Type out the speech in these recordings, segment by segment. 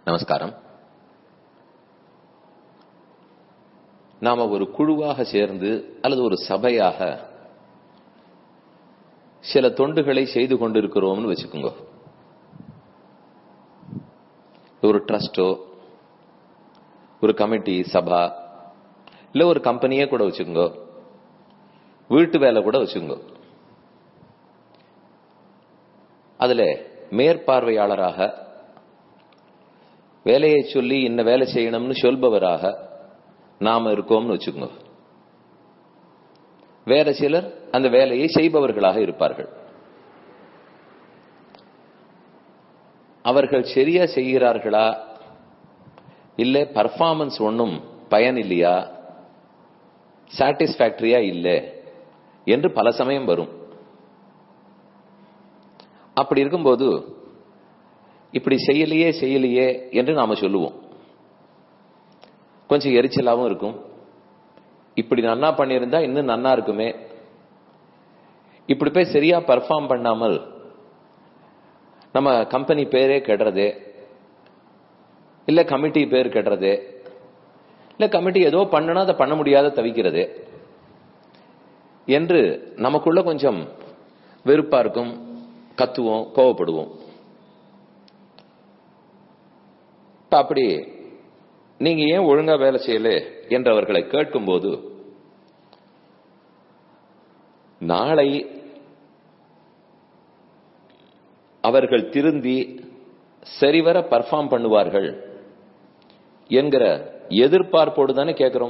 நமஸ்காரம் நாம ஒரு குழுவாக சேர்ந்து அல்லது ஒரு சபையாக சில தொண்டுகளை செய்து கொண்டிருக்கிறோம்னு வச்சுக்கோங்க ஒரு ட்ரஸ்டோ ஒரு கமிட்டி சபா இல்ல ஒரு கம்பெனியே கூட வச்சுக்கோங்க வீட்டு வேலை கூட வச்சுக்கோங்க அதுல மேற்பார்வையாளராக வேலையை சொல்லி இன்ன வேலை செய்யணும்னு சொல்பவராக நாம இருக்கோம்னு வச்சுக்கோங்க வேற சிலர் அந்த வேலையை செய்பவர்களாக இருப்பார்கள் அவர்கள் சரியா செய்கிறார்களா இல்ல பர்ஃபார்மன்ஸ் ஒன்றும் பயன் இல்லையா சாட்டிஸ்பாக்டரியா இல்லை என்று பல சமயம் வரும் அப்படி இருக்கும்போது இப்படி செய்யலையே செய்யலையே என்று நாம சொல்லுவோம் கொஞ்சம் எரிச்சலாவும் இருக்கும் இப்படி நன்னா பண்ணியிருந்தா இன்னும் நன்னா இருக்குமே இப்படி போய் சரியா பர்ஃபார்ம் பண்ணாமல் நம்ம கம்பெனி பேரே கெடுறதே இல்ல கமிட்டி பேர் கெடுறதே இல்ல கமிட்டி ஏதோ பண்ணனா அதை பண்ண முடியாத தவிக்கிறது என்று நமக்குள்ள கொஞ்சம் வெறுப்பா இருக்கும் கத்துவோம் கோவப்படுவோம் அப்படி நீங்க ஏன் ஒழுங்கா வேலை செய்யல என்று அவர்களை கேட்கும்போது நாளை அவர்கள் திருந்தி சரிவர பர்ஃபார்ம் பண்ணுவார்கள் என்கிற எதிர்பார்ப்போடு தானே கேட்கிறோம்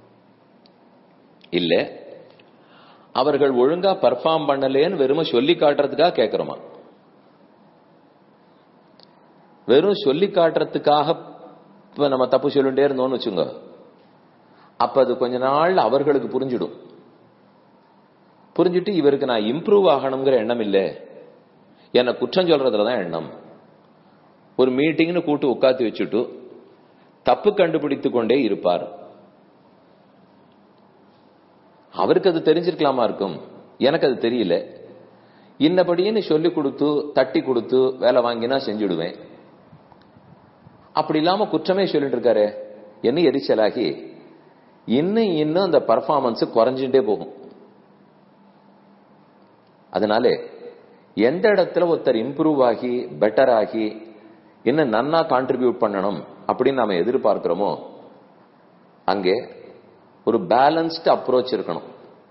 இல்ல அவர்கள் ஒழுங்கா பர்ஃபார்ம் பண்ணலேன்னு வெறும சொல்லி காட்டுறதுக்காக கேட்கிறோமா வெறும் சொல்லி காட்டுறதுக்காக இப்ப நம்ம தப்பு சொல்லிட்டே இருந்தோம்னு வச்சுங்க அப்ப அது கொஞ்ச நாள் அவர்களுக்கு புரிஞ்சிடும் புரிஞ்சுட்டு இவருக்கு நான் இம்ப்ரூவ் ஆகணுங்கிற எண்ணம் இல்லை என்ன குற்றம் சொல்றதுலதான் எண்ணம் ஒரு மீட்டிங்னு கூட்டு உட்காந்து வச்சுட்டு தப்பு கண்டுபிடித்து கொண்டே இருப்பார் அவருக்கு அது தெரிஞ்சிருக்கலாமா இருக்கும் எனக்கு அது தெரியல இன்னபடின்னு சொல்லி கொடுத்து தட்டி கொடுத்து வேலை வாங்கினா செஞ்சுடுவேன் அப்படி இல்லாம குற்றமே சொல்லிட்டு இருக்காரு என்ன எரிச்சலாகி இன்னும் இன்னும் அந்த பர்ஃபார்மன்ஸ் குறைஞ்சுட்டே போகும் அதனால எந்த இடத்துல ஒருத்தர் இம்ப்ரூவ் ஆகி பெட்டர் ஆகி இன்னும் நன்னா கான்ட்ரிபியூட் பண்ணணும் அப்படின்னு நாம எதிர்பார்க்கிறோமோ அங்கே ஒரு பேலன்ஸ்டு அப்ரோச் இருக்கணும்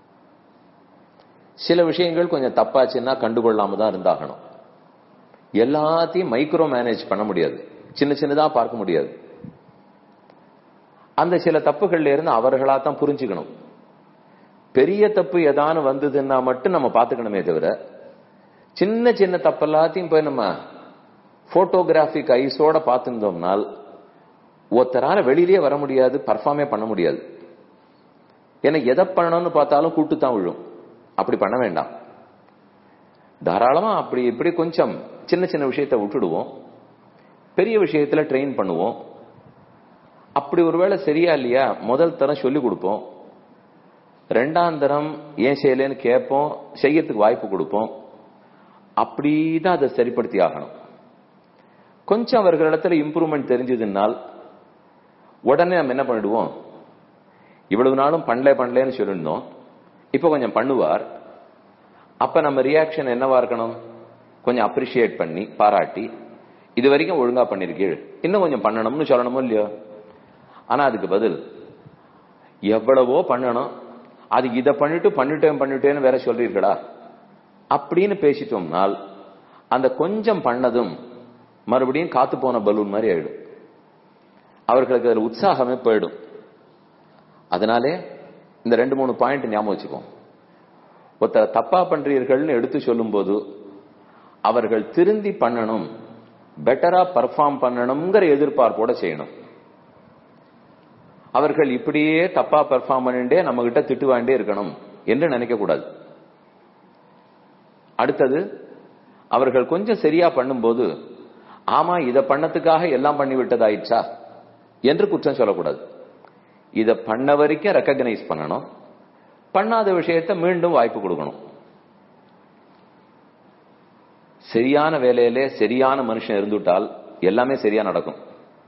சில விஷயங்கள் கொஞ்சம் தப்பாச்சுன்னா கண்டுகொள்ளாம தான் இருந்தாகணும் எல்லாத்தையும் மைக்ரோ மேனேஜ் பண்ண முடியாது சின்ன சின்னதா பார்க்க முடியாது அந்த சில தப்புகள்ல இருந்து அவர்களா தான் புரிஞ்சுக்கணும் பெரிய தப்பு ஏதானு வந்ததுன்னா மட்டும் நம்ம பாத்துக்கணுமே தவிர சின்ன சின்ன தப்பு எல்லாத்தையும் போய் நம்ம போட்டோகிராபிக் ஐஸோட பார்த்துருந்தோம்னால் ஒருத்தரால வெளியிலேயே வர முடியாது பர்ஃபார்மே பண்ண முடியாது ஏன்னா எதை பண்ணணும்னு பார்த்தாலும் கூட்டு தான் விழும் அப்படி பண்ண வேண்டாம் தாராளமா அப்படி இப்படி கொஞ்சம் சின்ன சின்ன விஷயத்த விட்டுடுவோம் பெரிய விஷயத்துல ட்ரெயின் பண்ணுவோம் அப்படி ஒருவேளை சரியா இல்லையா முதல் தரம் சொல்லி கொடுப்போம் ரெண்டாம் தரம் ஏன் செய்யலன்னு கேட்போம் செய்யறதுக்கு வாய்ப்பு கொடுப்போம் அப்படிதான் அதை சரிப்படுத்தி ஆகணும் கொஞ்சம் அவர்களிடத்துல இம்ப்ரூவ்மெண்ட் தெரிஞ்சதுனால் உடனே நம்ம என்ன பண்ணிடுவோம் இவ்வளவு நாளும் பண்ணல பண்ணலன்னு சொல்லியிருந்தோம் இப்ப கொஞ்சம் பண்ணுவார் அப்ப நம்ம ரியாக்ஷன் என்னவா இருக்கணும் கொஞ்சம் அப்ரிஷியேட் பண்ணி பாராட்டி இது வரைக்கும் ஒழுங்கா பண்ணிருக்கீள் இன்னும் கொஞ்சம் பண்ணணும்னு சொல்லணுமோ இல்லையோ ஆனா அதுக்கு பதில் எவ்வளவோ பண்ணணும் அது இதை பண்ணிட்டு பண்ணிட்டேன் பண்ணிட்டேன்னு வேற சொல்றீர்களா அப்படின்னு பேசிட்டோம்னால் அந்த கொஞ்சம் பண்ணதும் மறுபடியும் காத்து போன பலூன் மாதிரி ஆயிடும் அவர்களுக்கு அதில் உற்சாகமே போயிடும் அதனாலே இந்த ரெண்டு மூணு பாயிண்ட் ஞாபகம் வச்சுக்கோம் ஒருத்தர் தப்பா பண்றீர்கள்னு எடுத்து சொல்லும் போது அவர்கள் திருந்தி பண்ணணும் பெட்டரா பர்ஃபார்ம் பண்ணணுங்கிற எதிர்பார்ப்போட செய்யணும் அவர்கள் இப்படியே தப்பா பெர்ஃபார்ம் பண்ணிட்டே நம்ம கிட்ட திட்டுவாண்டே இருக்கணும் என்று நினைக்க கூடாது அடுத்தது அவர்கள் கொஞ்சம் சரியா பண்ணும்போது ஆமா இதை பண்ணதுக்காக எல்லாம் பண்ணி விட்டதாயிடுச்சா என்று குற்றம் சொல்லக்கூடாது இதை பண்ண வரைக்கும் ரெக்கக்னைஸ் பண்ணணும் பண்ணாத விஷயத்த மீண்டும் வாய்ப்பு கொடுக்கணும் சரியான வேலையிலே சரியான மனுஷன் இருந்துட்டால் எல்லாமே சரியா நடக்கும்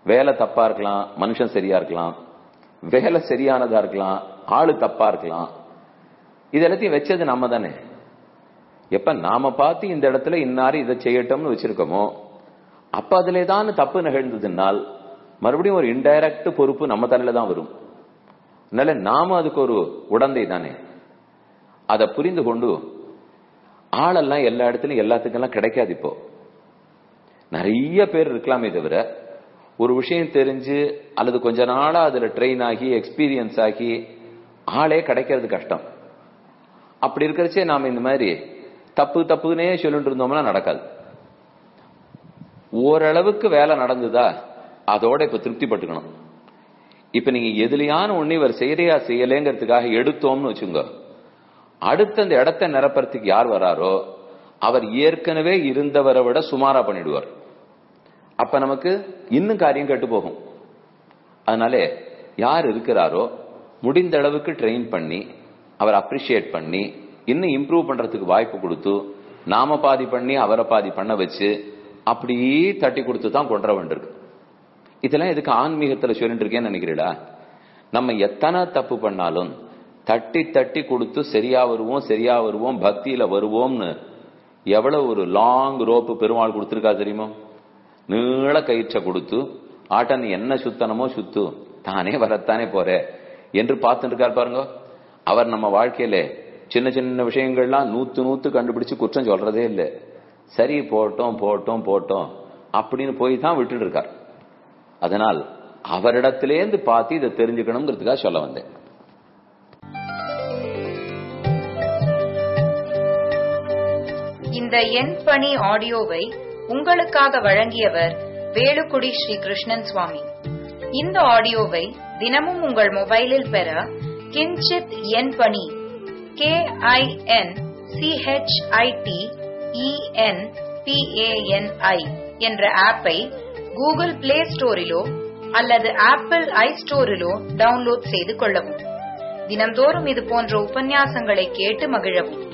வேலை தப்பா இருக்கலாம் மனுஷன் சரியா இருக்கலாம் வேலை சரியானதா இருக்கலாம் ஆளு தப்பா இருக்கலாம் இது எல்லாத்தையும் வச்சது நம்ம தானே எப்ப நாம பார்த்து இந்த இடத்துல இன்னாரு இதை செய்யட்டும்னு வச்சிருக்கோமோ அப்ப அதுல தான் தப்பு நிகழ்ந்ததுனால் மறுபடியும் ஒரு இன்டைரக்ட் பொறுப்பு நம்ம தலையில தான் வரும் அதனால நாம அதுக்கு ஒரு உடந்தை தானே அதை புரிந்து கொண்டு ஆளெல்லாம் எல்லா இடத்துலயும் எல்லாத்துக்கெல்லாம் கிடைக்காது இப்போ நிறைய பேர் இருக்கலாமே தவிர ஒரு விஷயம் தெரிஞ்சு அல்லது கொஞ்ச நாளா அதுல ட்ரெயின் ஆகி எக்ஸ்பீரியன்ஸ் ஆகி ஆளே கிடைக்கிறது கஷ்டம் அப்படி இருக்கிறச்சே நாம இந்த மாதிரி தப்பு தப்புன்னே சொல்லிட்டு இருந்தோம்னா நடக்காது ஓரளவுக்கு வேலை நடந்ததா அதோட இப்ப திருப்தி பட்டுக்கணும் இப்ப நீங்க எதுலையான ஒண்ணு இவர் செய்யறையா செய்யலேங்கிறதுக்காக எடுத்தோம்னு வச்சுங்க அடுத்த அந்த இடத்தை நிரப்புறதுக்கு யார் வராரோ அவர் ஏற்கனவே இருந்தவரை விட சுமாரா பண்ணிடுவார் அப்ப நமக்கு இன்னும் காரியம் கெட்டு போகும் அதனால யார் இருக்கிறாரோ முடிந்த அளவுக்கு ட்ரெயின் பண்ணி அவர் அப்ரிஷியேட் பண்ணி இன்னும் இம்ப்ரூவ் பண்றதுக்கு வாய்ப்பு கொடுத்து நாம பாதி பண்ணி அவரை பாதி பண்ண வச்சு அப்படியே தட்டி கொடுத்து தான் கொண்டு வேண்டியிருக்கு இதெல்லாம் எதுக்கு ஆன்மீகத்துல சொல்லிட்டு இருக்கேன்னு நினைக்கிறீடா நம்ம எத்தனை தப்பு பண்ணாலும் தட்டி தட்டி கொடுத்து சரியா வருவோம் சரியா வருவோம் பக்தியில வருவோம்னு எவ்வளவு ஒரு லாங் ரோப்பு பெருமாள் கொடுத்திருக்கா தெரியுமா நீள கயிற்றை கொடுத்து ஆட்டன் என்ன சுத்தனமோ சுத்து தானே வரத்தானே போற என்று பார்த்துட்டு இருக்கார் பாருங்க அவர் நம்ம வாழ்க்கையில சின்ன சின்ன விஷயங்கள்லாம் நூத்து நூத்து கண்டுபிடிச்சு குற்றம் சொல்றதே இல்லை சரி போட்டோம் போட்டோம் போட்டோம் அப்படின்னு போய் தான் விட்டுட்டு இருக்கார் அதனால் அவரிடத்திலேருந்து பார்த்து இதை தெரிஞ்சுக்கணுங்கிறதுக்காக சொல்ல வந்தேன் இந்த எண் பணி ஆடியோவை உங்களுக்காக வழங்கியவர் வேலுக்குடி ஸ்ரீ கிருஷ்ணன் சுவாமி இந்த ஆடியோவை தினமும் உங்கள் மொபைலில் பெற கிஞ்சித் எண் பணி கே ஐ என் சிஹெச்ஐடி இஎன் பிஏஎன்ஐ என்ற ஆப்பை கூகுள் பிளே ஸ்டோரிலோ அல்லது ஆப்பிள் ஐ ஸ்டோரிலோ டவுன்லோட் செய்து கொள்ளவும் தினம்தோறும் இது போன்ற உபன்யாசங்களை கேட்டு மகிழவும்